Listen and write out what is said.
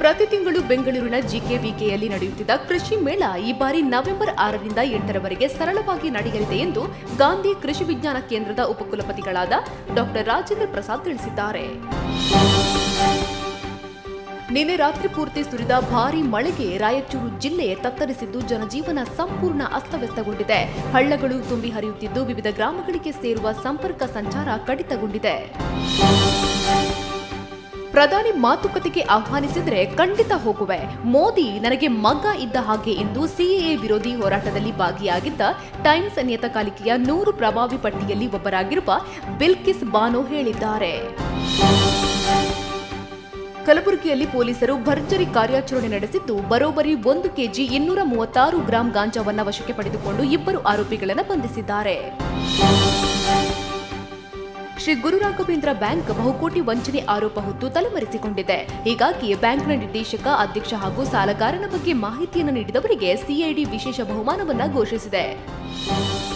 ಪ್ರತಿ ತಿಂಗಳು ಬೆಂಗಳೂರಿನ ಜಿಕೆವಿಕೆಯಲ್ಲಿ ನಡೆಯುತ್ತಿದ್ದ ಕೃಷಿ ಮೇಳ ಈ ಬಾರಿ ನವೆಂಬರ್ ಆರರಿಂದ ಎಂಟರವರೆಗೆ ಸರಳವಾಗಿ ನಡೆಯಲಿದೆ ಎಂದು ಗಾಂಧಿ ಕೃಷಿ ವಿಜ್ಞಾನ ಕೇಂದ್ರದ ಉಪಕುಲಪತಿಗಳಾದ ಡಾಕ್ಟರ್ ರಾಜೇಂದ್ರ ಪ್ರಸಾದ್ ತಿಳಿಸಿದ್ದಾರೆ ನಿನ್ನೆ ರಾತ್ರಿ ಪೂರ್ತಿ ಸುರಿದ ಭಾರೀ ಮಳೆಗೆ ರಾಯಚೂರು ಜಿಲ್ಲೆ ತತ್ತರಿಸಿದ್ದು ಜನಜೀವನ ಸಂಪೂರ್ಣ ಅಸ್ತವ್ಯಸ್ತಗೊಂಡಿದೆ ಹಳ್ಳಗಳು ತುಂಬಿ ಹರಿಯುತ್ತಿದ್ದು ವಿವಿಧ ಗ್ರಾಮಗಳಿಗೆ ಸೇರುವ ಸಂಪರ್ಕ ಸಂಚಾರ ಕಡಿತಗೊಂಡಿದೆ ಪ್ರಧಾನಿ ಮಾತುಕತೆಗೆ ಆಹ್ವಾನಿಸಿದರೆ ಖಂಡಿತ ಹೋಗುವೆ ಮೋದಿ ನನಗೆ ಮಗ ಇದ್ದ ಹಾಗೆ ಎಂದು ಸಿಎಎ ವಿರೋಧಿ ಹೋರಾಟದಲ್ಲಿ ಭಾಗಿಯಾಗಿದ್ದ ಟೈಮ್ಸ್ ನಿಯತಕಾಲಿಕೆಯ ನೂರು ಪ್ರಭಾವಿ ಪಟ್ಟಿಯಲ್ಲಿ ಒಬ್ಬರಾಗಿರುವ ಬಿಲ್ಕಿಸ್ ಬಾನೋ ಹೇಳಿದ್ದಾರೆ ಕಲಬುರಗಿಯಲ್ಲಿ ಪೊಲೀಸರು ಭರ್ಜರಿ ಕಾರ್ಯಾಚರಣೆ ನಡೆಸಿದ್ದು ಬರೋಬ್ಬರಿ ಒಂದು ಕೆಜಿ ಇನ್ನೂರ ಮೂವತ್ತಾರು ಗ್ರಾಂ ಗಾಂಜಾವನ್ನ ವಶಕ್ಕೆ ಪಡೆದುಕೊಂಡು ಇಬ್ಬರು ಆರೋಪಿಗಳನ್ನು ಬಂಧಿಸಿದ್ದಾರೆ ಶ್ರೀ ಗುರುರಾಘವೇಂದ್ರ ಬ್ಯಾಂಕ್ ಬಹುಕೋಟಿ ವಂಚನೆ ಆರೋಪ ಹೊತ್ತು ತಲೆಮರೆಸಿಕೊಂಡಿದೆ ಹೀಗಾಗಿ ಬ್ಯಾಂಕ್ನ ನಿರ್ದೇಶಕ ಅಧ್ಯಕ್ಷ ಹಾಗೂ ಸಾಲಗಾರನ ಬಗ್ಗೆ ಮಾಹಿತಿಯನ್ನು ನೀಡಿದವರಿಗೆ ಸಿಐಡಿ ವಿಶೇಷ ಬಹುಮಾನವನ್ನ ಘೋಷಿಸಿದೆ